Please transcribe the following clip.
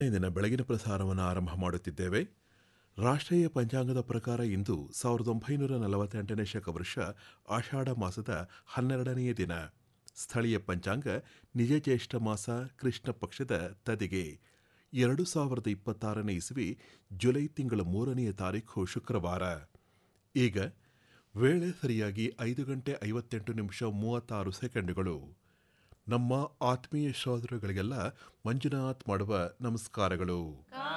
ಇಪ್ಪತ್ತೆಂಟನೇ ದಿನ ಬೆಳಗಿನ ಪ್ರಸಾರವನ್ನು ಆರಂಭ ಮಾಡುತ್ತಿದ್ದೇವೆ ರಾಷ್ಟ್ರೀಯ ಪಂಚಾಂಗದ ಪ್ರಕಾರ ಇಂದು ಸಾವಿರದ ಒಂಬೈನೂರ ನಲವತ್ತೆಂಟನೇ ಶಕವರ್ಷ ಆಷಾಢ ಮಾಸದ ಹನ್ನೆರಡನೆಯ ದಿನ ಸ್ಥಳೀಯ ಪಂಚಾಂಗ ನಿಜ ಜ್ಯೇಷ್ಠ ಮಾಸ ಕೃಷ್ಣ ಪಕ್ಷದ ತದಿಗೆ ಎರಡು ಸಾವಿರದ ಇಪ್ಪತ್ತಾರನೇ ಇಸವಿ ಜುಲೈ ತಿಂಗಳ ಮೂರನೆಯ ತಾರೀಖು ಶುಕ್ರವಾರ ಈಗ ವೇಳೆ ಸರಿಯಾಗಿ ಐದು ಗಂಟೆ ಐವತ್ತೆಂಟು ನಿಮಿಷ ಮೂವತ್ತಾರು ಸೆಕೆಂಡುಗಳು ನಮ್ಮ ಆತ್ಮೀಯ ಶ್ರೋತೃಗಳಿಗೆಲ್ಲ ಮಂಜುನಾಥ್ ಮಾಡುವ ನಮಸ್ಕಾರಗಳು